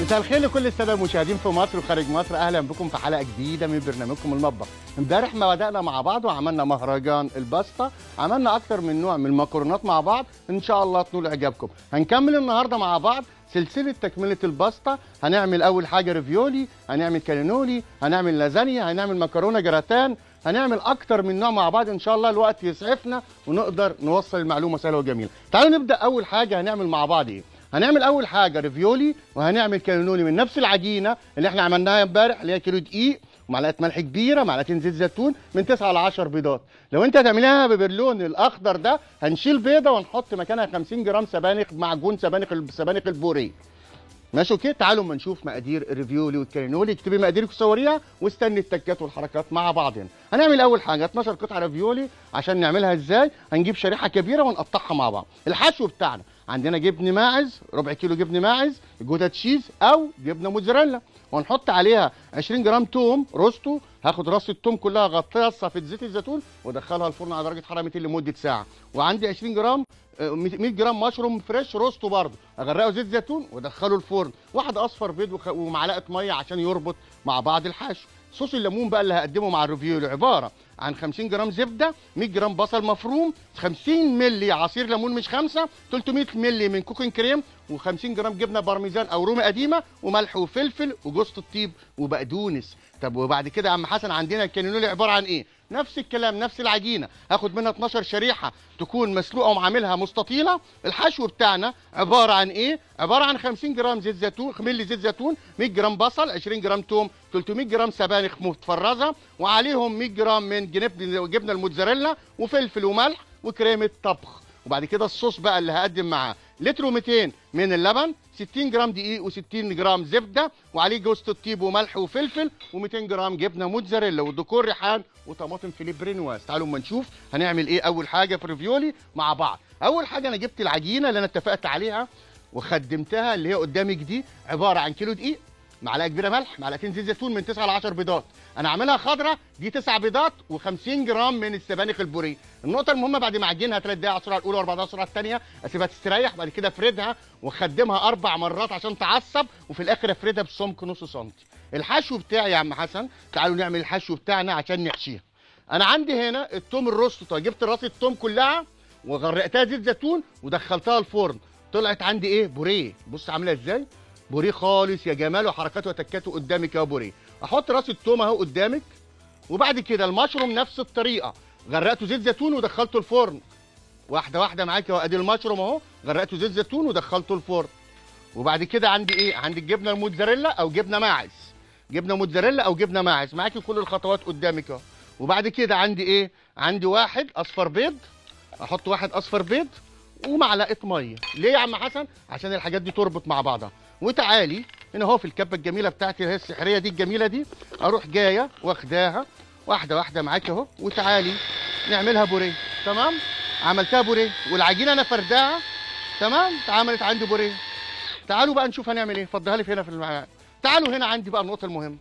مساء الخير لكل الساده المشاهدين في مصر وخارج مصر اهلا بكم في حلقه جديده من برنامجكم المطبخ امبارح ما بدانا مع بعض وعملنا مهرجان الباستا عملنا اكتر من نوع من المكرونات مع بعض ان شاء الله تنول اعجابكم هنكمل النهارده مع بعض سلسله تكمله الباستا هنعمل اول حاجه ريفيولي هنعمل كالينولي هنعمل لازانيا هنعمل مكرونه جراتان هنعمل اكتر من نوع مع بعض ان شاء الله الوقت يسعفنا ونقدر نوصل المعلومه سهله وجميله تعالوا نبدا اول حاجه هنعمل مع بعض ايه هنعمل اول حاجه ريفيولي وهنعمل كانوني من نفس العجينه اللي احنا عملناها امبارح اللي هي كيلو دقيق ومعلقه ملح كبيره معلقتين زيت زيتون من 9 ل 10 بيضات لو انت هتعملها باللون الاخضر ده هنشيل بيضه ونحط مكانها 50 جرام سبانخ معجون سبانخ سبانخ البوريه ماشي اوكي تعالوا اما نشوف مقادير الريفيولي والكارينولي اكتبي مقاديرك وصوريها واستني التكات والحركات مع بعض هنا هنعمل اول حاجه 12 قطعه ريفيولي عشان نعملها ازاي هنجيب شريحه كبيره ونقطعها مع بعض الحشو بتاعنا عندنا جبن ماعز ربع كيلو جبن ماعز جوده تشيز او جبنه موتزاريلا وهنحط عليها 20 جرام توم روستو هاخد راس التوم كلها غطسها في زيت الزيتون وادخلها الفرن على درجه حراره 200 لمده ساعه وعندي 20 جرام 100 جرام مشروم فريش روستو برضه اغرقه زيت زيتون وادخله الفرن واحد اصفر بيض وخ... ومعلقه ميه عشان يربط مع بعض الحشو صوص الليمون بقى اللي هقدمه مع الريفيولي عباره عن 50 جرام زبده 100 جرام بصل مفروم 50 مللي عصير ليمون مش خمسه 300 مللي من كوكين كريم و50 جرام جبنه بارميزان او رومي قديمه وملح وفلفل وجوز الطيب وبقدونس طب وبعد كده يا عم حسن عندنا الكانينولي عباره عن ايه نفس الكلام نفس العجينه هاخد منها 12 شريحه تكون مسلوقه ومعاملها مستطيله الحشو بتاعنا عباره عن ايه عباره عن 50 جرام زيت زيتون ملي زيت زيتون 100 جرام بصل 20 جرام توم 300 جرام سبانخ متفرزه وعليهم 100 جرام من جبنه الموتزاريلا وفلفل وملح وكريمه طبخ وبعد كده الصوص بقى اللي هقدم معاه لتر و200 من اللبن 60 جرام دقيق و60 جرام زبده وعليه جوز الطيب وملح وفلفل و200 جرام جبنه موتزاريلا وديكور ريحان وطماطم فيليه برينواز تعالوا اما نشوف هنعمل ايه اول حاجه في ريفيولي مع بعض اول حاجه انا جبت العجينه اللي انا اتفقت عليها وخدمتها اللي هي قدامك دي عباره عن كيلو دقيق معلقه كبيره ملح معلقتين زيت زيتون من 9 ل 10 بيضات انا عاملها خضراء دي 9 بيضات و50 جرام من السبانخ البوريه النقطه المهمه بعد ما اعجنها 3 دقائق على السرعه الاولى واربع دقائق على السرعه الثانيه اسيبها تستريح بعد كده افردها واخدمها اربع مرات عشان تعصب وفي الاخر افردها بسمك نص سنتي الحشو بتاعي يا عم حسن تعالوا نعمل الحشو بتاعنا عشان نحشيها انا عندي هنا التوم الروستو جبت راس التوم كلها وغرقتها زيت زيتون ودخلتها الفرن طلعت عندي ايه بوريه بص عامله ازاي بوريه خالص يا جمال وحركاته وتكاته قدامك يا بوريه احط راس التوم اهو قدامك وبعد كده المشروم نفس الطريقه غرقته زيت زيتون ودخلته الفرن واحده واحده معاك اهو ادي المشروم اهو غرقته زيت زيتون ودخلته الفرن وبعد كده عندي ايه عندي الجبنه الموتزاريلا او جبنه ماعز جبنه موتزاريلا او جبنه ماعز معاكي كل الخطوات قدامك اهو وبعد كده عندي ايه عندي واحد اصفر بيض احط واحد اصفر بيض ومعلقه ميه ليه يا عم حسن عشان الحاجات دي تربط مع بعضها وتعالي هنا اهو في الكبه الجميله بتاعتي اللي هي السحريه دي الجميله دي اروح جايه واخداها واحده واحده معاك اهو وتعالي نعملها بوريه تمام عملتها بوريه والعجينه انا فرداها تمام اتعملت عندي بوريه تعالوا بقى نشوف هنعمل ايه فضيها لي هنا في المعلقه تعالوا هنا عندي بقى النقطه المهمه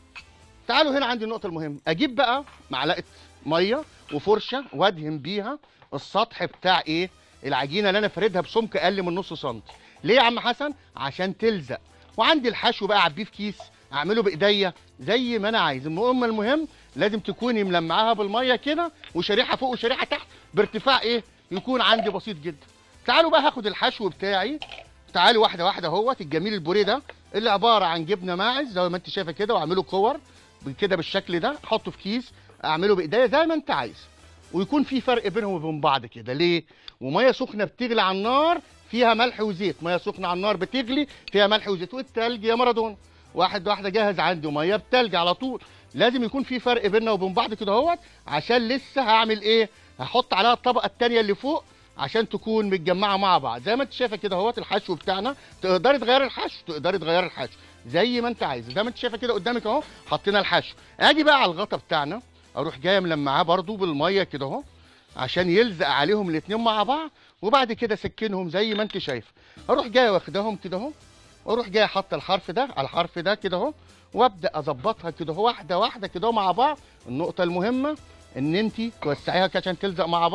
تعالوا هنا عندي النقطه المهمه اجيب بقى معلقه ميه وفرشه وادهن بيها السطح بتاع ايه العجينه اللي انا فاردها بسمك اقل من نص سنتي ليه يا عم حسن عشان تلزق وعندي الحشو بقى اعبيه في كيس اعمله بايديا زي ما انا عايز المهم المهم لازم تكوني ملمعاها بالميه كده وشريحه فوق وشريحه تحت بارتفاع ايه يكون عندي بسيط جدا تعالوا بقى هاخد الحشو بتاعي تعالوا واحده واحده اهوت الجميل البوريه ده اللي عباره عن جبنه ماعز زي ما انت شايفه كده واعمله كور كده بالشكل ده احطه في كيس اعمله بايديا زي ما انت عايز ويكون في فرق بينهم وبين بعض كده ليه وميه سخنه بتغلي على النار فيها ملح وزيت ميه سخنه على النار بتغلي فيها ملح وزيت والتلج يا مارادونا واحد واحده جاهز عندي وميه بتلج على طول لازم يكون في فرق بيننا وبين بعض كده اهوت عشان لسه هعمل ايه هحط عليها الطبقه الثانيه اللي فوق عشان تكون متجمعه مع بعض زي ما انت شايفه كده اهوت الحشو بتاعنا تقدري تغيري الحشو تقدري تغيري الحشو زي ما انت عايزه زي ما انت شايفه كده قدامك اهو حطينا الحشو اجي بقى على الغطا بتاعنا اروح جايه ملمعاه برده بالميه كده اهو عشان يلزق عليهم الاثنين مع بعض وبعد كده سكنهم زي ما انت شايف اروح جاي واخداهم كده اهو واروح جاي حاطه الحرف ده على الحرف ده كده اهو وابدا اظبطها كده اهو واحده واحده كده مع بعض النقطه المهمه ان انت توسعيها كده عشان تلزق مع بعض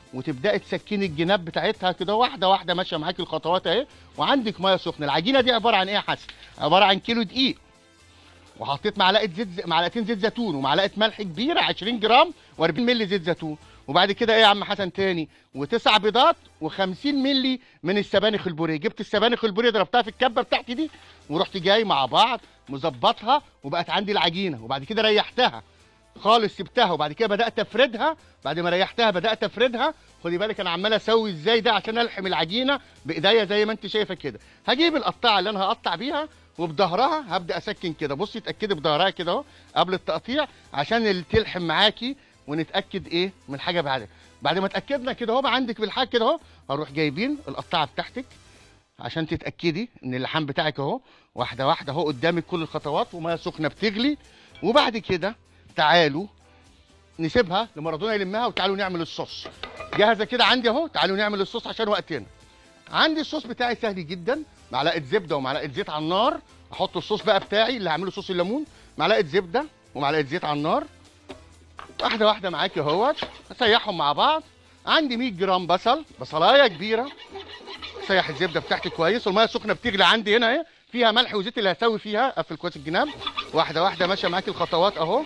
وتبداي تسكني الجناب بتاعتها كده واحده واحده ماشيه معاكي الخطوات اهي وعندك ميه سخنه العجينه دي عباره عن ايه يا حسن عباره عن كيلو دقيق وحطيت معلقه زيت ز- معلقتين زيت زيتون ومعلقه ملح كبيره 20 جرام و40 مللي زيت زيتون وبعد كده ايه يا عم حسن تاني وتسع بيضات و50 مللي من السبانخ البوريه جبت السبانخ البوريه ضربتها في الكبه بتاعتي دي ورحت جاي مع بعض مظبطها وبقت عندي العجينه وبعد كده ريحتها خالص سبتها وبعد كده بدات افردها بعد ما ريحتها بدات افردها خدي بالك انا عمال اسوي ازاي ده عشان الحم العجينه بايديا زي ما انت شايفه كده هجيب القطاعه اللي انا هقطع بيها وبظهرها هبدا اسكن كده بصي اتاكدي بظهرها كده اهو قبل التقطيع عشان اللي تلحم معاكي ونتاكد ايه من حاجه بعدها بعد ما اتاكدنا كده اهو بقى عندك بالحاج كده اهو هروح جايبين القطاعه بتاعتك عشان تتاكدي ان اللحام بتاعك اهو واحده واحده اهو قدامك كل الخطوات وميه سخنه بتغلي وبعد كده تعالوا نسيبها لمارادونا يلمها وتعالوا نعمل الصوص جاهزه كده عندي اهو تعالوا نعمل الصوص عشان وقتنا عندي الصوص بتاعي سهل جدا معلقه زبده ومعلقه زيت على النار احط الصوص بقى بتاعي اللي هعمله صوص الليمون معلقه زبده ومعلقه زيت على النار واحده واحده معاكي اهوت اسيحهم مع بعض عندي 100 جرام بصل بصلايه كبيره سيح الزبده بتاعتي كويس والميه السخنه بتغلي عندي هنا اهي فيها ملح وزيت اللي هسوي فيها قفل كويس الجناب واحده واحده ماشيه معاكي الخطوات اهو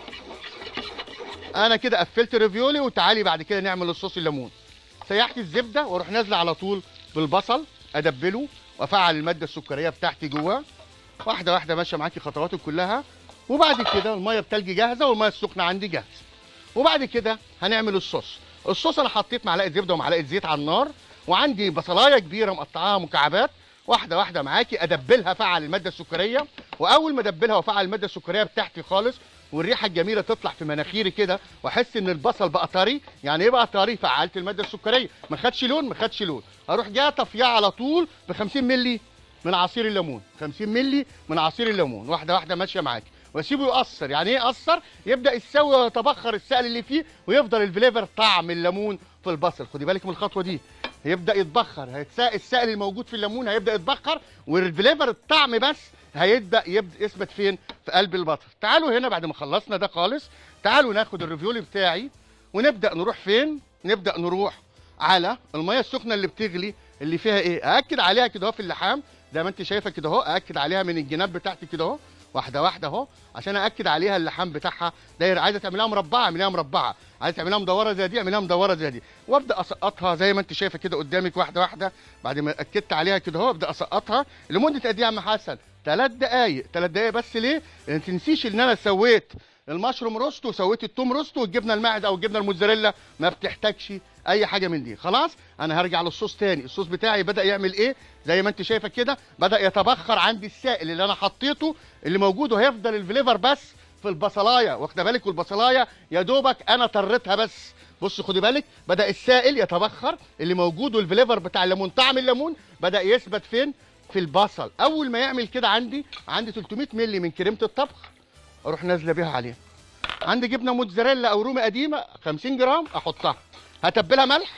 انا كده قفلت ريفيولي وتعالي بعد كده نعمل الصوص الليمون سيحت الزبده واروح نازله على طول بالبصل ادبله وافعل الماده السكريه بتاعتي جواه واحده واحده ماشيه معاكي خطواتك كلها وبعد كده الميه بتلجي جاهزه والميه السخنه عندي جاهزه وبعد كده هنعمل الصوص الصوص انا حطيت معلقه زبده ومعلقه زيت على النار وعندي بصلايه كبيره مقطعاها مكعبات واحده واحده معاكي ادبلها فعل الماده السكريه واول ما ادبلها وفعل الماده السكريه بتاعتي خالص والريحه الجميله تطلع في مناخيري كده واحس ان البصل بقى طري يعني ايه بقى طري فعلت الماده السكريه ما خدش لون ما خدش لون اروح جاي طفيها على طول ب 50 مللي من عصير الليمون 50 مللي من عصير الليمون واحده واحده ماشيه معاكي واسيبه يقصر يعني ايه يقصر يبدا يتسوي ويتبخر السائل اللي فيه ويفضل الفليفر طعم الليمون في البصل خدي بالك من الخطوه دي هيبدا يتبخر هيتساء السائل الموجود في الليمون هيبدا يتبخر والفليفر الطعم بس هيبدا يبدا يثبت فين في قلب البطل تعالوا هنا بعد ما خلصنا ده خالص تعالوا ناخد الريفيولي بتاعي ونبدا نروح فين نبدا نروح على الميه السخنه اللي بتغلي اللي فيها ايه ااكد عليها كده اهو في اللحام زي ما انت شايفه كده اهو ااكد عليها من الجناب بتاعتي كده اهو واحده واحده اهو عشان ااكد عليها اللحام بتاعها داير عايزه تعملها مربعه اعمليها مربعه عايزه تعمليها مدوره زي دي اعمليها مدوره زي دي وابدا اسقطها زي ما انت شايفه كده قدامك واحده واحده بعد ما اكدت عليها كده اهو ابدا اسقطها لمده قد ايه يا عم حسن ثلاث دقائق ثلاث دقائق بس ليه ما تنسيش ان انا سويت المشروم روست وسويت التوم روست والجبنه الماعز او الجبنه الموتزاريلا ما بتحتاجش اي حاجه من دي خلاص انا هرجع للصوص تاني الصوص بتاعي بدا يعمل ايه زي ما انت شايفه كده بدا يتبخر عندي السائل اللي انا حطيته اللي موجود وهيفضل الفليفر بس في البصلايه واخده بالك والبصلايه يا دوبك انا طريتها بس بص خدي بالك بدا السائل يتبخر اللي موجود والفليفر بتاع الليمون طعم الليمون بدا يثبت فين في البصل اول ما يعمل كده عندي عندي 300 مللي من كريمه الطبخ اروح نازله بيها عليه عندي جبنه موتزاريلا او رومي قديمه 50 جرام احطها هتبلها ملح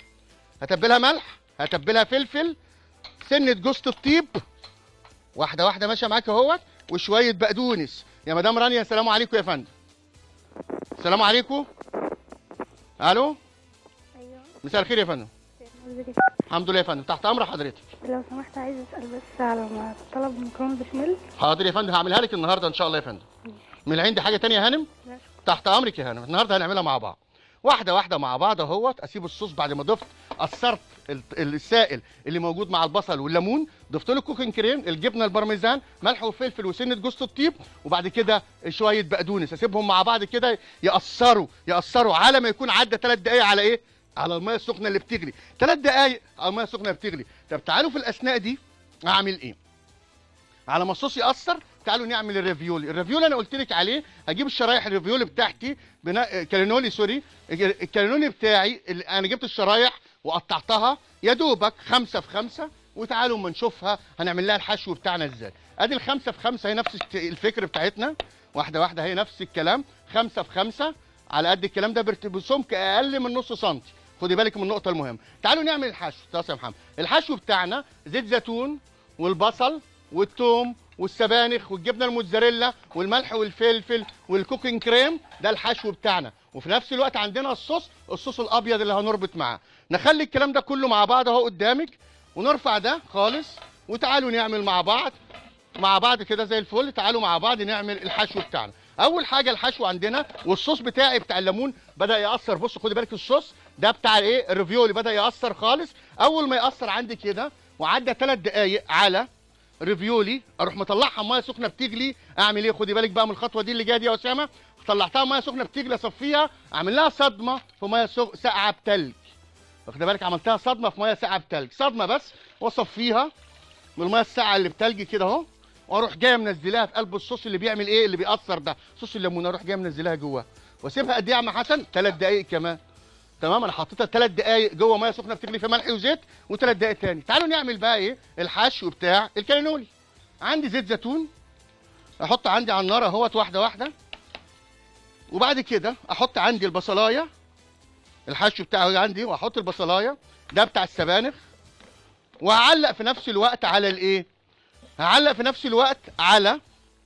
هتبلها ملح هتبلها فلفل سنه جوز الطيب واحده واحده ماشيه معاك اهوت وشويه بقدونس يا مدام رانيا السلام عليكم يا فندم السلام عليكم الو ايوه مساء الخير يا فندم الحمد لله يا فندم تحت امر حضرتك لو سمحت عايز اسال بس على ما طلب مكرونه بشاميل حاضر يا فندم هعملها لك النهارده ان شاء الله يا فندم من العين دي حاجه تانية يا هانم لا تحت امرك يا هانم النهارده هنعملها مع بعض واحده واحده مع بعض اهوت اسيب الصوص بعد ما ضفت قصرت ال- السائل اللي موجود مع البصل والليمون ضفت له كوكين كريم الجبنه البارميزان ملح وفلفل وسنه جوز الطيب وبعد كده شويه بقدونس اسيبهم مع بعض كده يقصروا يقصروا على ما يكون عدى ثلاث دقائق على ايه على الميه السخنه اللي بتغلي ثلاث دقائق على الميه السخنه اللي بتغلي طب تعالوا في الاثناء دي اعمل ايه على ما الصوص يأثر تعالوا نعمل الريفيولي الريفيولي انا قلت لك عليه هجيب الشرايح الريفيولي بتاعتي بنا... كالينولي سوري الكالينولي بتاعي اللي انا جبت الشرايح وقطعتها يا دوبك خمسة في خمسة وتعالوا اما نشوفها هنعمل لها الحشو بتاعنا ازاي ادي الخمسة في خمسة هي نفس الت- الفكر بتاعتنا واحدة واحدة هي نفس الكلام خمسة في خمسة على قد الكلام ده برت- بسمك اقل من نص سنتي خدي بالك من النقطة المهمة تعالوا نعمل الحشو تعالوا يا محمد الحشو بتاعنا زيت زيتون والبصل والثوم والسبانخ والجبنه الموتزاريلا والملح والفلفل والكوكينج كريم ده الحشو بتاعنا وفي نفس الوقت عندنا الصوص الصوص الابيض اللي هنربط معاه نخلي الكلام ده كله مع بعض اهو قدامك ونرفع ده خالص وتعالوا نعمل مع بعض مع بعض كده زي الفل تعالوا مع بعض نعمل الحشو بتاعنا اول حاجه الحشو عندنا والصوص بتاعي بتاع الليمون بدا ياثر بص خدي بالك الصوص ده بتاع الايه الريفيولي بدا ياثر خالص اول ما ياثر عندي كده وعدى ثلاث دقائق على ريفيولي اروح مطلعها ميه سخنه بتغلي اعمل ايه خدي بالك بقى من الخطوه دي اللي جايه دي يا اسامه طلعتها ميه سخنه بتغلي اصفيها اعمل لها صدمه في ميه سخ- ساقعه بتلج واخد بالك عملتها صدمه في ميه ساقعه بتلج صدمه بس واصفيها من الميه الساقعه اللي بتلج كده اهو واروح جايه منزلاها في قلب الصوص اللي بيعمل ايه اللي بيأثر ده صوص الليمون اروح جايه منزلاها جواه واسيبها قد ايه يا عم حسن ثلاث دقائق كمان تمام انا حطيتها ثلاث دقائق جوه ميه سخنه بتغلي في ملح وزيت وثلاث دقائق تاني تعالوا نعمل بقى ايه الحشو بتاع الكانولي عندي زيت زيتون احط عندي على النار اهوت واحده واحده وبعد كده احط عندي البصلايه الحشو بتاعه عندي واحط البصلايه ده بتاع السبانخ وهعلق في نفس الوقت على الايه هعلق في نفس الوقت على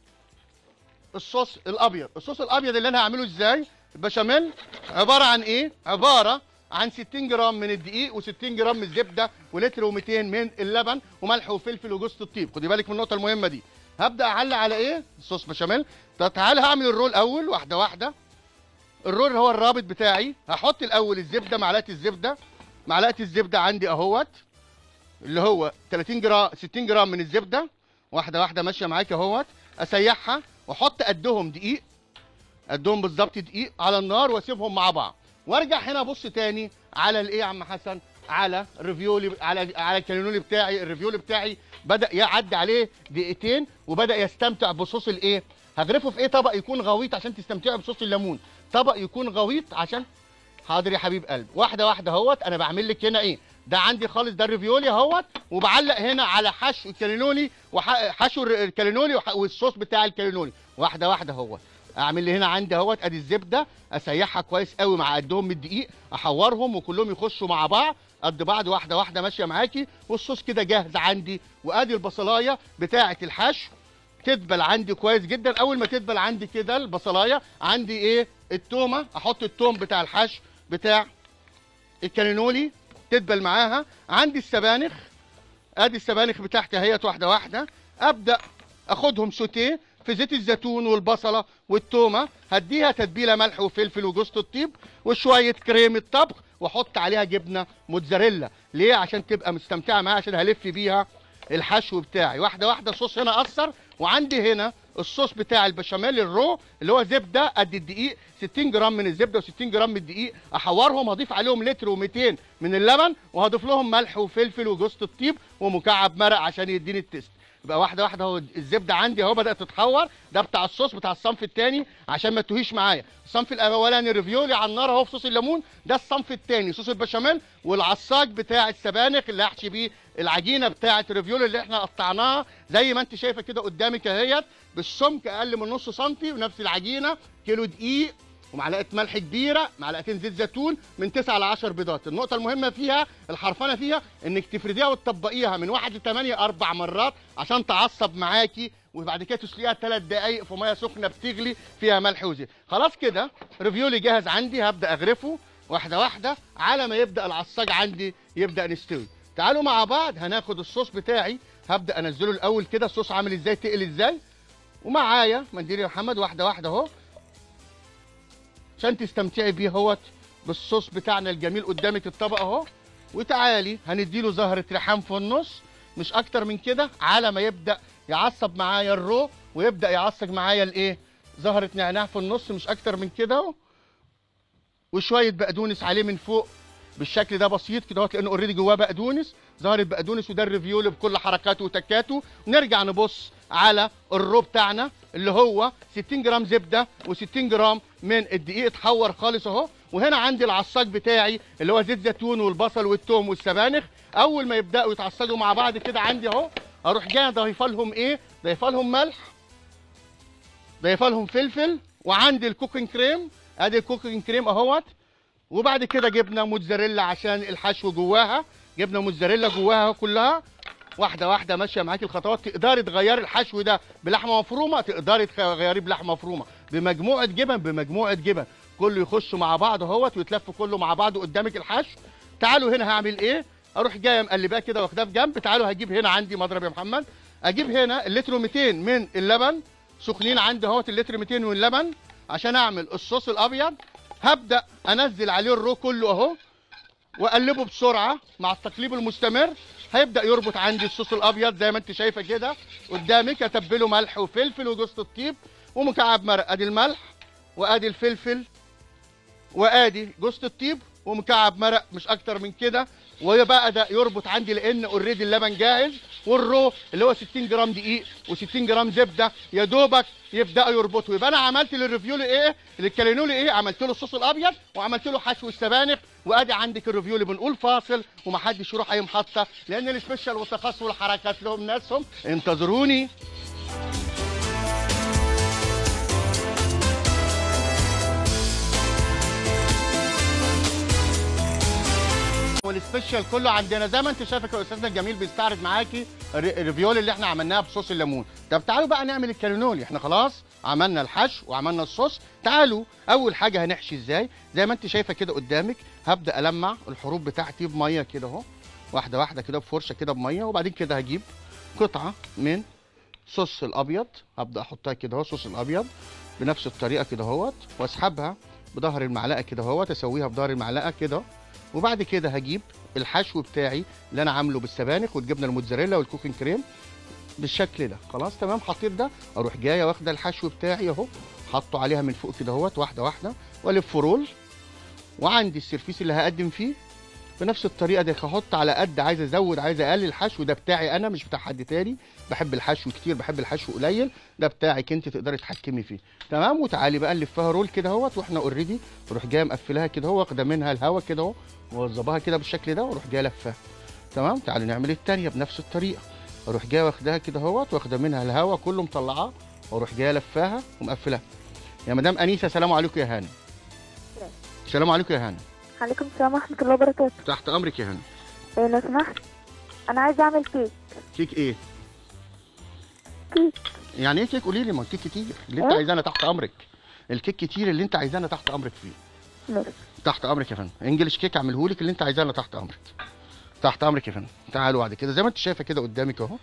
الصوص الابيض الصوص الابيض اللي انا هعمله ازاي البشاميل عباره عن ايه عباره عن 60 جرام من الدقيق و60 جرام من الزبده ولتر و200 من اللبن وملح وفلفل وجوز الطيب خدي بالك من النقطه المهمه دي هبدا اعلق على ايه صوص بشاميل طب تعالى هعمل الرول اول واحده واحده الرول هو الرابط بتاعي هحط الاول الزبده معلقه الزبده معلقه الزبده عندي اهوت اللي هو 30 جرام 60 جرام من الزبده واحده واحده ماشيه معاك اهوت اسيحها واحط قدهم دقيق قدهم بالظبط دقيق على النار واسيبهم مع بعض وارجع هنا ابص تاني على الايه يا عم حسن على الريفيولي على على الكانولي بتاعي الريفيولي بتاعي بدا يعدي عليه دقيقتين وبدا يستمتع بصوص الايه هغرفه في ايه طبق يكون غويط عشان تستمتعوا بصوص الليمون طبق يكون غويط عشان حاضر يا حبيب قلب واحده واحده اهوت انا بعمل لك هنا ايه ده عندي خالص ده الريفيولي اهوت وبعلق هنا على حشو الكالينولي وحشو الكالينولي وح- والصوص بتاع الكالينولي واحده واحده اهوت اعمل لي هنا عندي اهوت ادي الزبده اسيحها كويس قوي مع قدهم من الدقيق احورهم وكلهم يخشوا مع بعض قد بعض واحده واحده ماشيه معاكي والصوص كده جاهز عندي وادي البصلايه بتاعه الحشو تدبل عندي كويس جدا اول ما تدبل عندي كده البصلايه عندي ايه التومه احط التوم بتاع الحشو بتاع الكانينولي تدبل معاها عندي السبانخ ادي السبانخ بتاعتي اهيت واحده واحده ابدا اخدهم سوتيه في زيت الزيتون والبصله والتومه هديها تتبيله ملح وفلفل وجوز الطيب وشويه كريمه طبخ واحط عليها جبنه موتزاريلا ليه عشان تبقى مستمتعه معاها عشان هلف بيها الحشو بتاعي واحده واحده الصوص هنا اثر وعندي هنا الصوص بتاع البشاميل الرو اللي هو زبده قد الدقيق 60 جرام من الزبده و60 جرام من الدقيق احورهم هضيف عليهم لتر و200 من اللبن وهضيف لهم ملح وفلفل وجوز الطيب ومكعب مرق عشان يديني التست يبقى واحده واحده اهو الزبده عندي اهو بدات تتحور ده بتاع الصوص بتاع الصنف الثاني عشان ما تتوهيش معايا الصنف الاولاني الريفيولي على النار اهو في صوص الليمون ده الصنف الثاني صوص البشاميل والعصاج بتاع السبانخ اللي هحشي بيه العجينه بتاعه الريفيولي اللي احنا قطعناها زي ما انت شايفه كده قدامك اهيت بالسمك اقل من نص سنتي ونفس العجينه كيلو دقيق ومعلقه ملح كبيره معلقتين زيت زيتون من 9 ل 10 بيضات النقطه المهمه فيها الحرفنه فيها انك تفرديها وتطبقيها من 1 ل 8 اربع مرات عشان تعصب معاكي وبعد كده تسلقيها 3 دقائق في ميه سخنه بتغلي فيها ملح وزيت خلاص كده ريفيولي جاهز عندي هبدا اغرفه واحده واحده على ما يبدا العصاج عندي يبدا نستوي تعالوا مع بعض هناخد الصوص بتاعي هبدا انزله الاول كده الصوص عامل ازاي تقل ازاي ومعايا منديل يا محمد واحده واحده اهو عشان تستمتعي بيه اهوت بالصوص بتاعنا الجميل قدامك الطبق اهو وتعالي هنديله زهره ريحان في النص مش اكتر من كده على ما يبدا يعصب معايا الرو ويبدا يعصب معايا الايه زهره نعناع في النص مش اكتر من كده اهو وشويه بقدونس عليه من فوق بالشكل ده بسيط كده اهوت لانه اوريدي جواه بقدونس زهره بقدونس وده الريفيول بكل حركاته وتكاته ونرجع نبص على الرو بتاعنا اللي هو 60 جرام زبده و60 جرام من الدقيق اتحور خالص اهو وهنا عندي العصاج بتاعي اللي هو زيت زيتون والبصل والثوم والسبانخ اول ما يبداوا يتعصجوا مع بعض كده عندي اهو اروح جاي ضايفه لهم ايه ضايفه لهم ملح ضايفه لهم فلفل وعندي الكوكينج كريم ادي الكوكينج كريم اهوت وبعد كده جبنه موتزاريلا عشان الحشو جواها جبنه موتزاريلا جواها كلها واحده واحده ماشيه معاكي الخطوات تقدري تغيري الحشو ده بلحمه مفرومه تقدري تغيريه بلحمه مفرومه بمجموعه جبن بمجموعه جبن كله يخش مع بعض اهوت ويتلف كله مع بعضه قدامك الحشو تعالوا هنا هعمل ايه اروح جايه مقلباه كده واخداه في جنب تعالوا هجيب هنا عندي مضرب يا محمد اجيب هنا اللتر 200 من اللبن سخنين عندي اهوت اللتر 200 من اللبن عشان اعمل الصوص الابيض هبدا انزل عليه الرو كله اهو واقلبه بسرعه مع التقليب المستمر هيبدا يربط عندي الصوص الابيض زي ما انت شايفه كده قدامك اتبله ملح وفلفل وجوز الطيب ومكعب مرق ادي الملح وادي الفلفل وادي جوز الطيب ومكعب مرق مش اكتر من كده وبقى ده يربط عندي لان اوريدي اللبن جاهز والرو اللي هو 60 جرام دقيق و60 جرام زبده يا دوبك يبداوا يربطوا يبقى انا عملت للريفيو ايه اللي كلموا لي ايه عملت له الصوص الابيض وعملت له حشو السبانخ وادي عندك الريفيو اللي بنقول فاصل ومحدش يروح اي محطه لان السبيشال والتخصص والحركات لهم ناسهم انتظروني والسبيشال كله عندنا زي ما انت شايفه يا استاذنا الجميل بيستعرض معاكي الري- الريفيول اللي احنا عملناها بصوص الليمون طب تعالوا بقى نعمل الكالونولي احنا خلاص عملنا الحشو وعملنا الصوص تعالوا اول حاجه هنحشي ازاي زي ما انت شايفه كده قدامك هبدا المع الحروف بتاعتي بميه كده اهو واحده واحده كده بفرشه كده بميه وبعدين كده هجيب قطعه من صوص الابيض هبدا احطها كده اهو صوص الابيض بنفس الطريقه كده اهوت واسحبها بظهر المعلقه كده اهوت اسويها بظهر المعلقه كده وبعد كده هجيب الحشو بتاعي اللي انا عامله بالسبانخ والجبنه الموتزاريلا والكوكين كريم بالشكل ده خلاص تمام حطيت ده اروح جايه واخده الحشو بتاعي اهو حاطه عليها من فوق كده اهوت واحده واحده والف رول وعندي السرفيس اللي هقدم فيه بنفس الطريقه دي هحط على قد عايز ازود عايز اقلل الحشو ده بتاعي انا مش بتاع حد تاني بحب الحشو كتير بحب الحشو قليل ده بتاعك انت تقدري تتحكمي فيه تمام وتعالي بقى نلفها رول كده اهوت واحنا اوريدي اروح جايه مقفلاها كده اهو واخده منها الهواء كده اهو موظباها كده بالشكل ده واروح جايه لفاها تمام تعالوا نعمل التانية بنفس الطريقه اروح جايه واخداها كده اهوت واخده منها الهواء كله مطلعاه واروح جايه لفاها ومقفلاها يا مدام انيسه سلام عليكم يا هاني السلام عليكم يا هاني عليكم السلام ورحمة الله وبركاته تحت امرك يا هاني إيه لو سمحت أنا عايزة أعمل كيك كيك ايه كيك يعني ايه كيك قولي لي ما الكيك كتير اللي انت إيه؟ عايزانا تحت امرك الكيك كتير اللي انت عايزانا تحت امرك فيه ماشي تحت امرك يا فندم انجلش كيك اعملهولك اللي انت عايزانا تحت امرك تحت امرك يا فندم تعالوا بعد كده زي ما انت شايفه كده قدامك اهو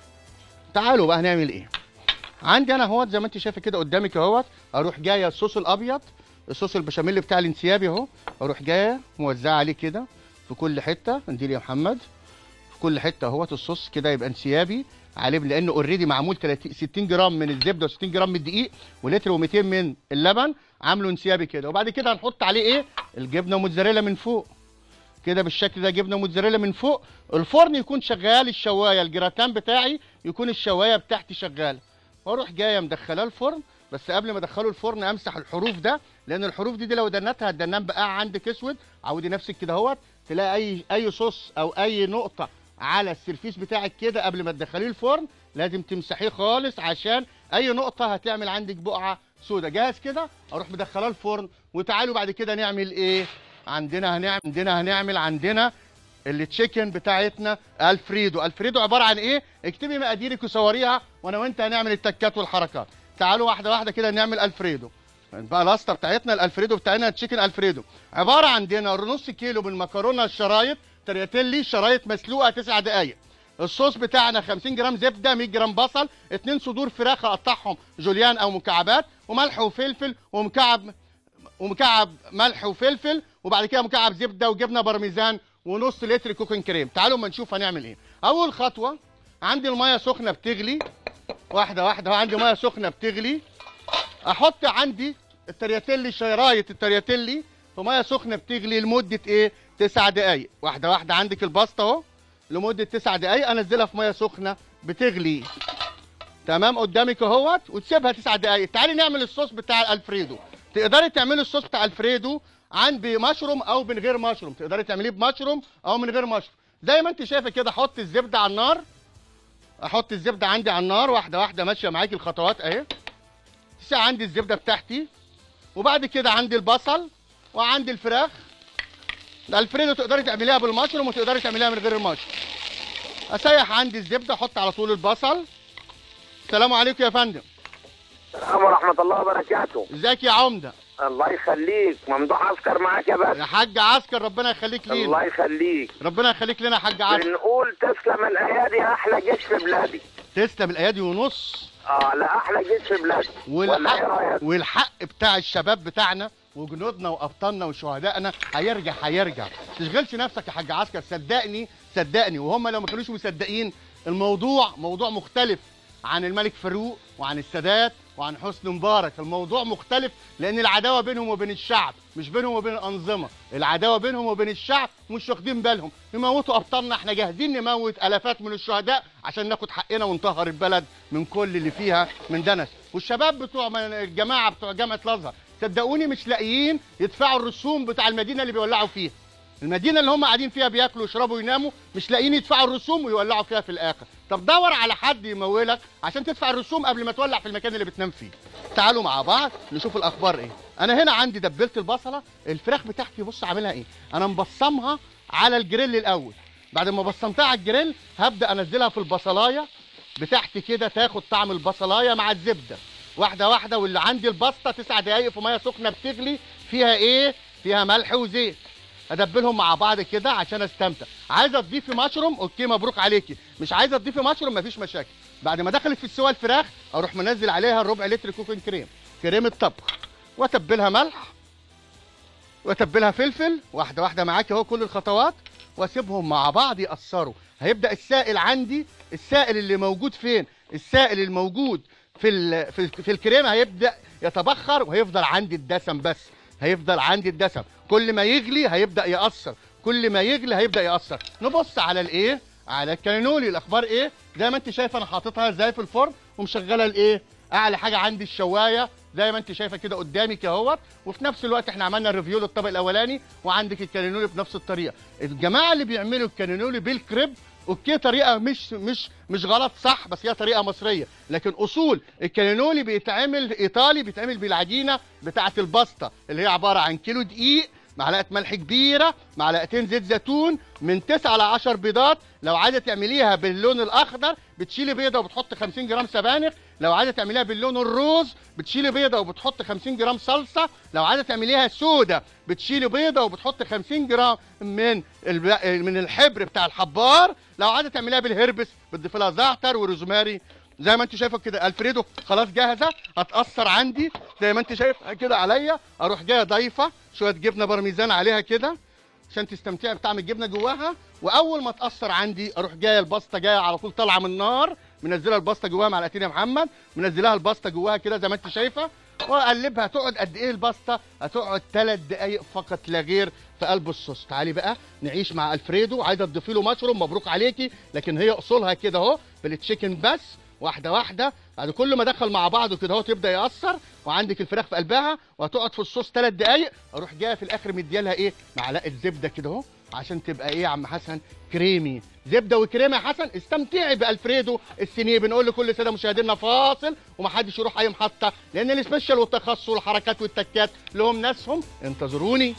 تعالوا بقى هنعمل ايه عندي انا اهوت زي ما انت شايفه كده قدامك اهوت اروح جايه الصوص الابيض الصوص البشاميل بتاع الانسيابي اهو اروح جايه موزعه عليه كده في كل حته ندير يا محمد في كل حته اهوت الصوص كده يبقى انسيابي عليه لانه اوريدي معمول 30 60 جرام من الزبده و60 جرام من الدقيق ولتر و200 من اللبن عامله انسيابي كده وبعد كده هنحط عليه ايه الجبنه موتزاريلا من فوق كده بالشكل ده جبنه موتزاريلا من فوق الفرن يكون شغال الشوايه الجراتان بتاعي يكون الشوايه بتاعتي شغاله واروح جايه مدخلاه الفرن بس قبل ما ادخله الفرن امسح الحروف ده لان الحروف دي, دي لو دنتها الدنان بقى عندك اسود عودي نفسك كده اهوت تلاقي اي اي صوص او اي نقطه على السرفيس بتاعك كده قبل ما تدخليه الفرن لازم تمسحيه خالص عشان اي نقطه هتعمل عندك بقعه سودا جاهز كده اروح مدخلاه الفرن وتعالوا بعد كده نعمل ايه عندنا هنعمل عندنا هنعمل عندنا التشيكن بتاعتنا الفريدو الفريدو عباره عن ايه اكتبي مقاديرك وصوريها وانا وانت هنعمل التكات والحركات تعالوا واحده واحده كده نعمل الفريدو بقى الاسطى بتاعتنا الالفريدو بتاعنا تشيكن الفريدو عباره عندنا نص كيلو من المكرونه الشرايط ترياتيلي شرايط مسلوقه 9 دقائق الصوص بتاعنا 50 جرام زبده 100 جرام بصل اتنين صدور فراخ اقطعهم جوليان او مكعبات وملح وفلفل ومكعب ومكعب ملح وفلفل وبعد كده مكعب زبده وجبنه بارميزان ونص لتر كوكن كريم تعالوا اما نشوف هنعمل ايه اول خطوه عندي الميه سخنه بتغلي واحده واحده عندي ميه سخنه بتغلي احط عندي الترياتيلي شرايط الترياتيلي في ميه سخنه بتغلي لمده ايه 9 دقائق واحده واحده عندك الباستا اهو لمده 9 دقائق انزلها في ميه سخنه بتغلي تمام قدامك اهوت وتسيبها 9 دقائق تعالي نعمل الصوص بتاع الالفريدو تقدري تعملي الصوص بتاع الفريدو عن بمشروم او من غير مشروم تقدري تعمليه بمشروم او من غير مشروم زي ما انت شايفه كده احط الزبده على النار احط الزبده عندي على النار واحده واحده ماشيه معاكي الخطوات اهي تسع عندي الزبده بتاعتي وبعد كده عندي البصل وعندي الفراخ الالفريدو تقدري تعمليها بالمشروم وتقدري تعمليها من غير المشروم اسيح عندي الزبده احط على طول البصل السلام عليكم يا فندم السلام ورحمة الله وبركاته ازيك يا عمده الله يخليك ممدوح عسكر معاك يا يا باشا حاج عسكر ربنا يخليك الله لينا يخليك ربنا يخليك لنا يا حاج عسكر بنقول تسلم الايادي احلى جيش في بلادي تسلم الايادي ونص اه لا احلى جيش في بلادي ولا ايه والحق رايك والحق بتاع الشباب بتاعنا وجنودنا وابطالنا وشهدائنا هيرجع هيرجع تشغلش نفسك يا حاج عسكر صدقني صدقني وهم لو ما كانوش مصدقين الموضوع موضوع مختلف عن الملك فاروق وعن السادات وعن حسني مبارك الموضوع مختلف لان العداوه بينهم وبين الشعب مش بينهم وبين الانظمه العداوه بينهم وبين الشعب مش واخدين بالهم يموتوا ابطالنا احنا جاهزين نموت الافات من الشهداء عشان ناخد حقنا ونطهر البلد من كل اللي فيها من دنس والشباب بتوع من- الجماعه بتوع جامعه الازهر صدقوني مش لاقيين يدفعوا الرسوم بتاع المدينه اللي بيولعوا فيها المدينه اللي هم قاعدين فيها بياكلوا ويشربوا ويناموا مش لاقيين يدفعوا الرسوم ويولعوا فيها في الاخر طب دور على حد يمولك عشان تدفع الرسوم قبل ما تولع في المكان اللي بتنام فيه تعالوا مع بعض نشوف الاخبار ايه انا هنا عندي دبلت البصله الفراخ بتاعتي بص عاملها ايه انا مبصمها على الجريل الاول بعد ما بصمتها على الجريل هبدا انزلها في البصلايه بتاعتي كده تاخد طعم البصلايه مع الزبده واحده واحده واللي عندي البسطه تسع دقايق في ميه سخنه بتغلي فيها ايه فيها ملح وزيت ادبلهم مع بعض كده عشان استمتع عايزه تضيفي مشروم اوكي مبروك عليكي مش عايزه تضيفي مشروم مفيش مشاكل بعد ما دخلت في السوا الفراخ اروح منزل عليها ربع لتر كوكين كريم كريمه طبخ واتبلها ملح واتبلها فلفل واحده واحده معاكي اهو كل الخطوات واسيبهم مع بعض يأثروا هيبدا السائل عندي السائل اللي موجود فين السائل الموجود في ال... في, في الكريمه هيبدا يتبخر وهيفضل عندي الدسم بس هيفضل عندي الدسم كل ما يغلي هيبدا يأثر كل ما يغلي هيبدا يأثر نبص على الايه على الكانولي الاخبار ايه زي ما انت شايفه انا حاططها ازاي في الفرن ومشغله الايه اعلى حاجه عندي الشوايه زي ما انت شايفه كده قدامك اهوت وفي نفس الوقت احنا عملنا الريفيو للطبق الاولاني وعندك الكانينولي بنفس الطريقه الجماعه اللي بيعملوا الكانينولي بالكريب اوكي طريقه مش مش مش غلط صح بس هي طريقه مصريه لكن اصول الكانينولي بيتعمل ايطالي بيتعمل بالعجينه بتاعه الباستا اللي هي عباره عن كيلو دقيق معلقه ملح كبيره معلقتين زيت زيتون من 9 ل 10 بيضات لو عايزه تعمليها باللون الاخضر بتشيلي بيضه وبتحط 50 جرام سبانخ لو عايزه تعمليها باللون الروز بتشيلي بيضه وبتحط 50 جرام صلصه لو عايزه تعمليها سودا بتشيلي بيضه وبتحط 50 جرام من الب... من الحبر بتاع الحبار لو عايزه تعمليها بالهربس بتضيفي لها زعتر وروزماري زي ما انت شايفه كده الفريدو خلاص جاهزه هتاثر عندي زي ما انت شايف كده عليا اروح جايه ضايفه شويه جبنه بارميزان عليها كده عشان تستمتعي بطعم الجبنه جواها واول ما تاثر عندي اروح جايه الباستا جايه على طول طالعه من النار منزله الباستا جواها معلقتين يا محمد منزلاها الباستا جواها كده زي ما انت شايفه واقلبها هتقعد قد ايه الباستا هتقعد ثلاث دقائق فقط لا غير في قلب الصوص تعالي بقى نعيش مع الفريدو عايزه تضيفي له مشروم مبروك عليكي لكن هي اصولها كده اهو بالتشيكن بس واحده واحده بعد كل ما دخل مع بعضه كده اهو تبدا ياثر وعندك الفراخ في قلبها وهتقعد في الصوص ثلاث دقائق اروح جايه في الاخر مديالها ايه معلقه زبده كده اهو عشان تبقى ايه يا عم حسن كريمي زبده وكريمه يا حسن استمتعي بالفريدو السينيه بنقول لكل ساده مشاهدينا فاصل ومحدش يروح اي محطه لان السبيشال والتخصص والحركات والتكات لهم ناسهم انتظروني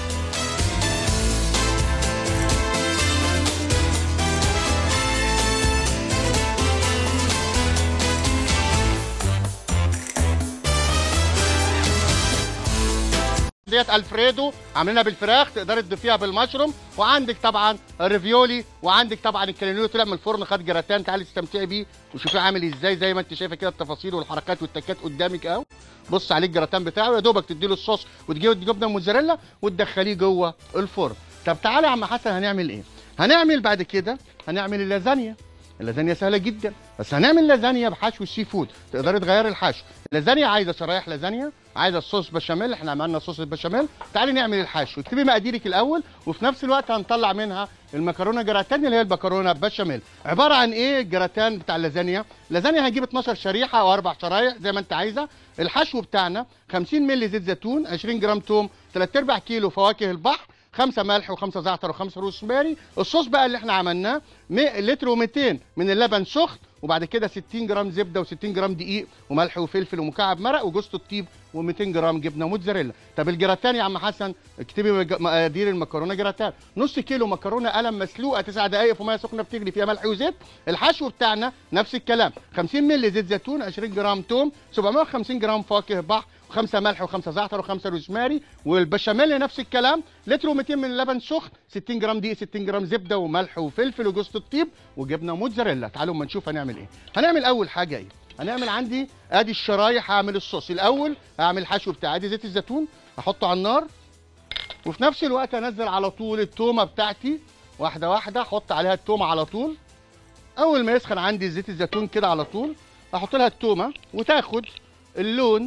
ديت الفريدو عاملينها بالفراخ تقدري تضيفيها بالمشروم وعندك طبعا الريفيولي وعندك طبعا الكالينولي طلع من الفرن خد جراتان تعالي استمتعي بيه وشوفيه عامل ازاي زي ما انت شايفه كده التفاصيل والحركات والتكات قدامك اهو بص عليه الجراتان بتاعه يا دوبك تديله الصوص وتجيب جبنه موتزاريلا وتدخليه جوه الفرن طب تعالى يا عم حسن هنعمل ايه هنعمل بعد كده هنعمل اللازانيا اللازانيا سهله جدا بس هنعمل لازانيا بحشو السي فود تقدري تغيري الحشو اللازانيا عايزه شرايح لازانيا عايزه الصوص بشاميل احنا عملنا صوص البشاميل تعالي نعمل الحشو اكتبي مقاديرك الاول وفي نفس الوقت هنطلع منها المكرونه جراتان اللي هي المكرونه بشاميل عباره عن ايه الجراتان بتاع اللازانيا اللازانيا هنجيب 12 شريحه او اربع شرايح زي ما انت عايزه الحشو بتاعنا 50 مللي زيت زيتون 20 جرام توم 3 ارباع كيلو فواكه البحر خمسة ملح وخمسة زعتر وخمسة روزماري الصوص بقى اللي احنا عملناه مي- لتر و200 من اللبن سخن وبعد كده 60 جرام زبده و60 جرام دقيق وملح وفلفل ومكعب مرق وجوز الطيب و200 جرام جبنه موتزاريلا طب الجراتان يا عم حسن اكتبي مج- مقادير المكرونه جراتان نص كيلو مكرونه قلم مسلوقه 9 دقائق في ميه سخنه بتغلي فيها ملح وزيت الحشو بتاعنا نفس الكلام 50 مللي زيت زيتون 20 جرام توم 750 جرام فواكه بحر وخمسه ملح وخمسه زعتر وخمسه روزماري والبشاميل نفس الكلام لتر و200 من اللبن سخن 60 جرام دقيق 60 جرام زبده وملح وفلفل وجوز الطيب وجبنه موتزاريلا تعالوا اما نشوف هنعمل ايه هنعمل اول حاجه ايه هنعمل عندي ادي الشرايح هعمل الصوص الاول هعمل الحشو بتاعي ادي زيت الزيتون احطه على النار وفي نفس الوقت انزل على طول التومه بتاعتي واحده واحده احط عليها التومه على طول اول ما يسخن عندي زيت الزيتون كده على طول احط لها التومه وتاخد اللون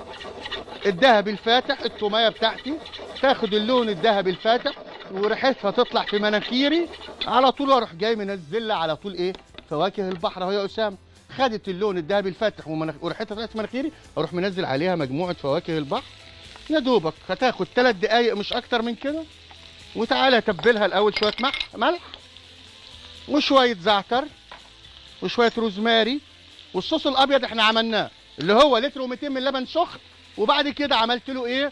الذهبي الفاتح التوميه بتاعتي تاخد اللون الذهبي الفاتح وريحتها تطلع في مناخيري على طول اروح جاي منزل على طول ايه فواكه البحر اهو يا اسامه خدت اللون الذهبي الفاتح ومناخ... وريحتها طلعت في مناخيري اروح منزل عليها مجموعه فواكه البحر يا دوبك هتاخد ثلاث دقايق مش اكتر من كده وتعالى تبلها الاول شويه ملح ملح وشويه زعتر وشويه روزماري والصوص الابيض احنا عملناه اللي هو لتر و200 من لبن سخن وبعد كده عملت له ايه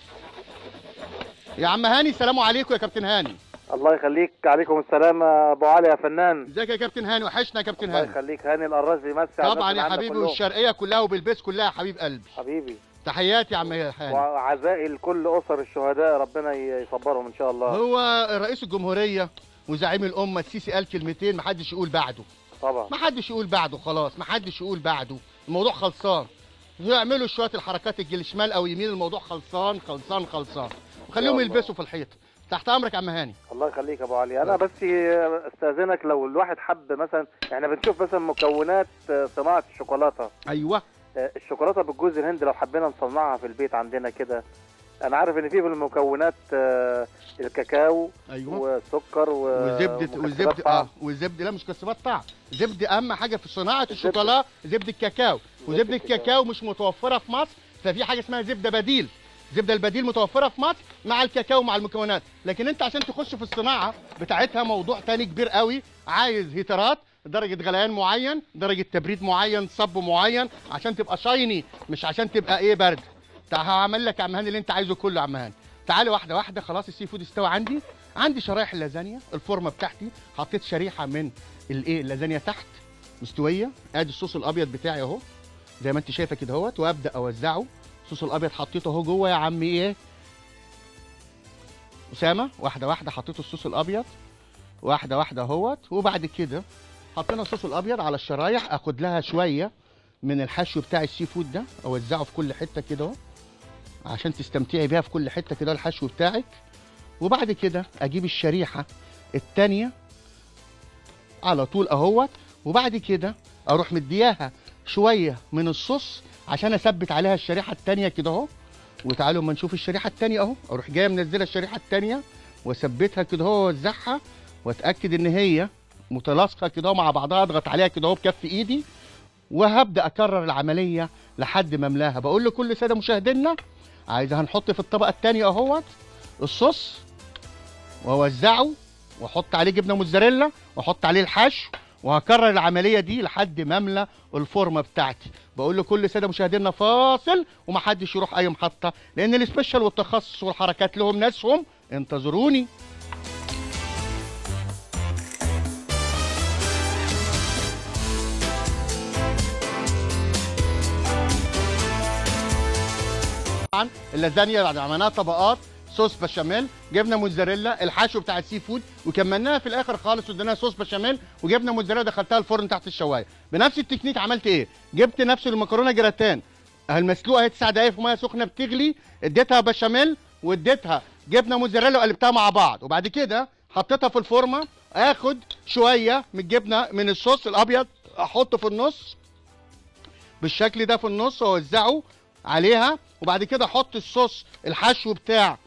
يا عم هاني السلام عليكم يا كابتن هاني الله يخليك عليكم السلام يا ابو علي يا فنان ازيك يا كابتن هاني وحشنا يا كابتن الله هاني يخليك هاني القراش بيمسي على طبعا الناس يا اللي عندك حبيبي كلهم. والشرقيه كلها وبالبيس كلها يا حبيب قلبي حبيبي تحياتي يا عم هاني وعزائي لكل اسر الشهداء ربنا ي- يصبرهم ان شاء الله هو رئيس الجمهوريه وزعيم الامه السيسي قال كلمتين محدش يقول بعده طبعا محدش يقول بعده خلاص محدش يقول بعده الموضوع خلصان يعملوا شويه الحركات الجل شمال او يمين الموضوع خلصان خلصان خلصان وخليهم الله. يلبسوا في الحيط تحت امرك يا عم هاني الله يخليك يا ابو علي انا بس استاذنك لو الواحد حب مثلا احنا بنشوف مثلا مكونات آه، صناعه الشوكولاته ايوه آه، الشوكولاته بالجوز الهند لو حبينا نصنعها في البيت عندنا كده انا عارف ان في في المكونات آه، الكاكاو ايوه والسكر و- وزبده ومكسبات وزبده طعم. اه وزبده لا مش كسبات طعم زبده اهم حاجه في صناعه الشوكولا زبده الكاكاو وزبده زبدة الكاكاو. الكاكاو مش متوفره في مصر ففي حاجه اسمها زبده بديل زبده البديل متوفره في مصر مع الكاكاو مع المكونات لكن انت عشان تخش في الصناعه بتاعتها موضوع تاني كبير قوي عايز هيترات درجه غليان معين درجه تبريد معين صب معين عشان تبقى شايني مش عشان تبقى ايه برد تعال هعمل لك يا عم هاني اللي انت عايزه كله يا عم هاني تعالى واحده واحده خلاص السي فود استوى عندي عندي شرايح اللازانيا الفورمه بتاعتي حطيت شريحه من الايه اللازانيا تحت مستويه ادي الصوص الابيض بتاعي اهو زي ما انت شايفه كده اهوت وابدا اوزعه الصوص الابيض حطيته اهو جوه يا عمي ايه اسامه واحده واحده حطيت الصوص الابيض واحده واحده اهوت وبعد كده حطينا الصوص الابيض على الشرايح اخد لها شويه من الحشو بتاع السي فود ده اوزعه في كل حته كده اهو عشان تستمتعي بيها في كل حته كده الحشو بتاعك وبعد كده اجيب الشريحه التانيه على طول اهوت وبعد كده اروح مدياها شويه من الصوص عشان اثبت عليها الشريحه التانيه كده اهو وتعالوا اما نشوف الشريحه التانيه اهو اروح جايه منزله الشريحه التانيه واثبتها كده اهو واوزعها واتاكد ان هي متلاصقه كده أهو مع بعضها اضغط عليها كده اهو بكف ايدي وهبدا اكرر العمليه لحد ما املاها بقول لكل ساده مشاهدينا عايزه هنحط في الطبقه الثانيه اهوت الصوص واوزعه واحط عليه جبنه موتزاريلا واحط عليه الحشو وهكرر العمليه دي لحد ما املى الفورمه بتاعتي بقول لكل ساده مشاهدينا فاصل ومحدش يروح اي محطه لان السبيشال والتخصص والحركات لهم ناسهم انتظروني طبعا اللازانيا بعد ما عملناها طبقات صوص بشاميل جبنه موتزاريلا الحشو بتاع السي فود وكملناها في الاخر خالص واديناها صوص بشاميل وجبنه موتزاريلا دخلتها الفرن تحت الشوايه بنفس التكنيك عملت ايه جبت نفس المكرونه جراتان المسلوقه اهي 9 دقايق في ميه سخنه بتغلي اديتها بشاميل واديتها جبنه موتزاريلا وقلبتها مع بعض وبعد كده حطيتها في الفورمه اخد شويه من الجبنه من الصوص الابيض احطه في النص بالشكل ده في النص واوزعه عليها وبعد كده احط الصوص الحشو بتاع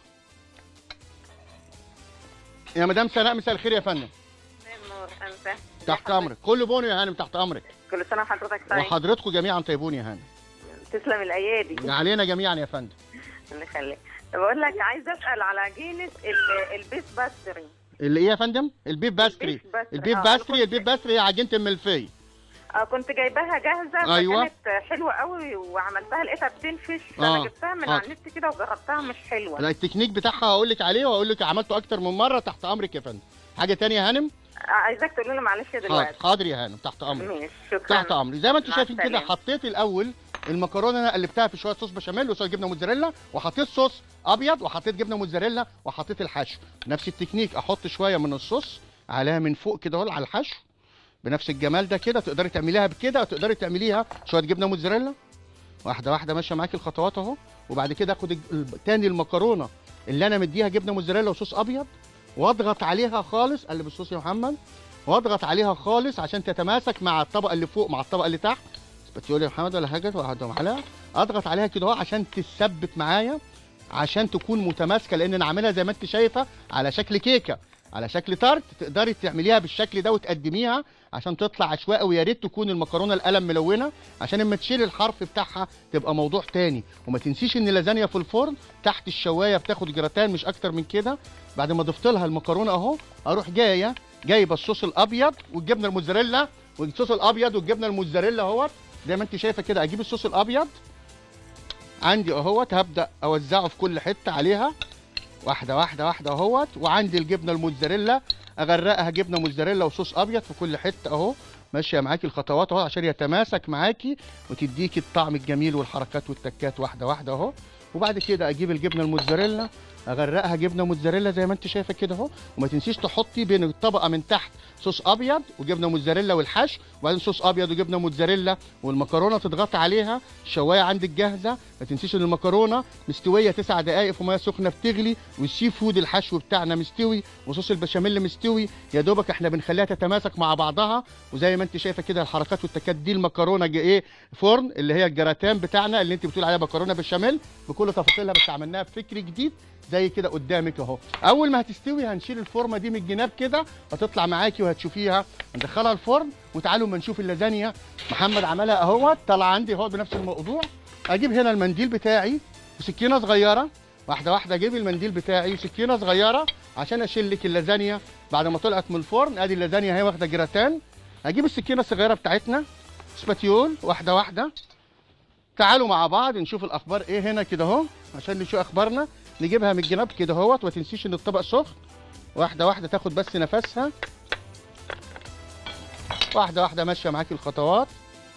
يا مدام سناء مساء الخير يا فندم النور انت تحت امرك كل بوني يا هانم تحت امرك كل سنه وحضرتك طيب وحضرتكم جميعا طيبون يا هانم تسلم الايادي علينا جميعا يا فندم اللي يخليك بقول لك عايزه اسال على عجينه ال- البيت باستري اللي ايه يا فندم البيف باستري البيف باستري. البيف آه، باستري أنا البيف باستري هي عجينه الملفيه آه كنت جايباها جاهزه أيوة. كانت حلوه قوي وعملتها لقيتها بتنفش آه، فانا جبتها من آه. على النت كده وجربتها مش حلوه لا التكنيك بتاعها هقول لك عليه وهقول لك عملته اكتر من مره تحت امرك يا فندم حاجه تانية يا هانم آه، عايزاك تقول لنا معلش حاضر دلوقتي حاضر يا هانم تحت امرك ماشي شكرا تحت امري زي ما انتم مع شايفين كده السلامة. حطيت الاول المكرونه انا قلبتها في شويه صوص بشاميل وشويه جبنه موتزاريلا وحطيت صوص ابيض وحطيت جبنه موتزاريلا وحطيت الحشو نفس التكنيك احط شويه من الصوص عليها من فوق كده اهو على الحشو بنفس الجمال ده كده تقدري تعمليها بكده وتقدري تعمليها شويه جبنه موتزاريلا واحده واحده ماشيه معاكي الخطوات اهو وبعد كده اخد الج- ال- تاني المكرونه اللي انا مديها جبنه موتزاريلا وصوص ابيض واضغط عليها خالص قلب الصوص يا محمد واضغط عليها خالص عشان تتماسك مع الطبقه اللي فوق مع الطبقه اللي تحت بتقول يا محمد ولا حاجه واحده معلقه اضغط عليها كده اهو عشان تثبت معايا عشان تكون متماسكه لان انا عاملها زي ما انت شايفه على شكل كيكه على شكل تارت تقدري تعمليها بالشكل ده وتقدميها عشان تطلع عشوائي ويا ريت تكون المكرونه القلم ملونه عشان اما تشيل الحرف بتاعها تبقى موضوع تاني وما تنسيش ان اللازانيا في الفرن تحت الشوايه بتاخد جراتان مش اكتر من كده بعد ما ضفت لها المكرونه اهو اروح جايه جايبه الصوص الابيض والجبنه الموتزاريلا والصوص الابيض والجبنه الموتزاريلا اهوت زي ما انت شايفه كده اجيب الصوص الابيض عندي اهوت هبدا اوزعه في كل حته عليها واحده واحده واحده اهوت وعندي الجبنه الموتزاريلا اغرقها جبنه موتزاريلا وصوص ابيض في كل حته اهو ماشيه معاكي الخطوات اهو عشان يتماسك معاكي وتديكي الطعم الجميل والحركات والتكات واحده واحده اهو وبعد كده اجيب الجبنه الموتزاريلا اغرقها جبنه موتزاريلا زي ما انت شايفه كده اهو وما تنسيش تحطي بين الطبقه من تحت صوص ابيض وجبنه موتزاريلا والحشو وبعدين صوص ابيض وجبنه موتزاريلا والمكرونه تضغطي عليها الشوايه عندك جاهزه ما تنسيش ان المكرونه مستويه تسع دقائق في ميه سخنه بتغلي والسي فود الحشو بتاعنا مستوي وصوص البشاميل مستوي يا دوبك احنا بنخليها تتماسك مع بعضها وزي ما انت شايفه كده الحركات والتكات دي المكرونه جا- ايه فرن اللي هي الجراتان بتاعنا اللي انت بتقول عليها مكرونه بالبشاميل بكل تفاصيلها بس عملناها بفكر جديد زي كده قدامك اهو اول ما هتستوي هنشيل الفورمه دي من الجناب كده هتطلع معاكي وهتشوفيها هندخلها الفرن وتعالوا اما نشوف اللازانيا محمد عملها اهوت طلع عندي اهو بنفس الموضوع اجيب هنا المنديل بتاعي وسكينه صغيره واحده واحده اجيب المنديل بتاعي وسكينه صغيره عشان اشيل لك اللازانيا بعد ما طلعت من الفرن ادي اللازانيا اهي واخده جراتان اجيب السكينه الصغيره بتاعتنا سباتيول واحده واحده تعالوا مع بعض نشوف الاخبار ايه هنا كده اهو عشان نشوف اخبارنا نجيبها من الجناب كده اهوت وما تنسيش ان الطبق سخن واحده واحده تاخد بس نفسها واحده واحده ماشيه معاكي الخطوات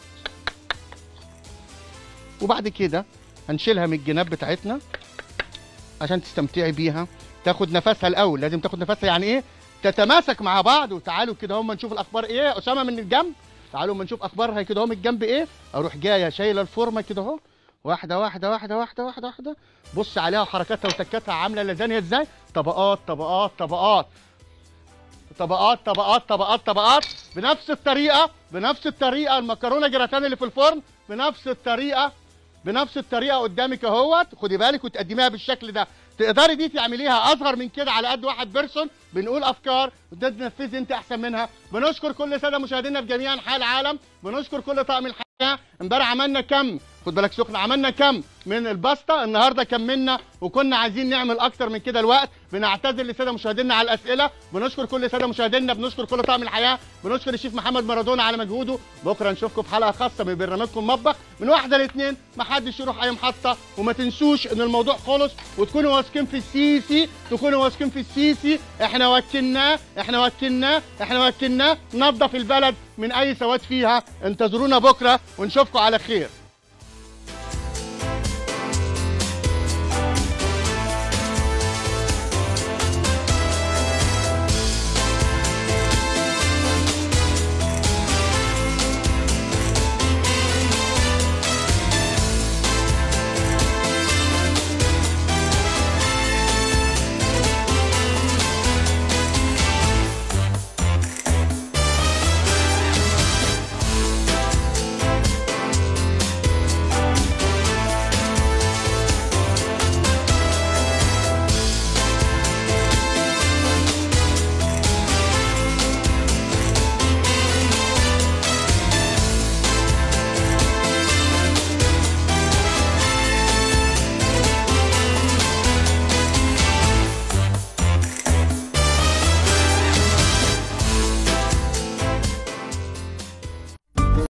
وبعد كده هنشيلها من الجناب بتاعتنا عشان تستمتعي بيها تاخد نفسها الاول لازم تاخد نفسها يعني ايه تتماسك مع بعض وتعالوا كده هم نشوف الاخبار ايه اسامه من الجنب تعالوا اما نشوف اخبارها كده اهو من الجنب ايه اروح جايه شايله الفورمه كده اهو واحده واحده واحده واحده واحده واحده بص عليها وحركاتها وتكاتها عامله لازانيا ازاي طبقات طبقات طبقات طبقات طبقات طبقات طبقات بنفس الطريقه بنفس الطريقه المكرونه جراتان اللي في الفرن بنفس الطريقه بنفس الطريقه قدامك اهوت خدي بالك وتقدميها بالشكل ده تقدري دي تعمليها اصغر من كده على قد واحد بيرسون بنقول افكار وده تنفذي انت احسن منها بنشكر كل ساده مشاهدينا في جميع انحاء العالم بنشكر كل طاقم الحياه امبارح عملنا كم خد بالك سخن عملنا كم من الباستا النهارده كملنا وكنا عايزين نعمل اكتر من كده الوقت بنعتذر لساده مشاهدينا على الاسئله بنشكر كل ساده مشاهدينا بنشكر كل طاقم الحياه بنشكر الشيف محمد مارادونا على مجهوده بكره نشوفكم في حلقه خاصه من برنامجكم مطبخ من واحده لاثنين ما حدش يروح اي محطه وما تنسوش ان الموضوع خلص وتكونوا واثقين في السيسي تكونوا واثقين في السيسي احنا وكلناه احنا وكلناه احنا وكلناه نظف البلد من اي سواد فيها انتظرونا بكره ونشوفكم على خير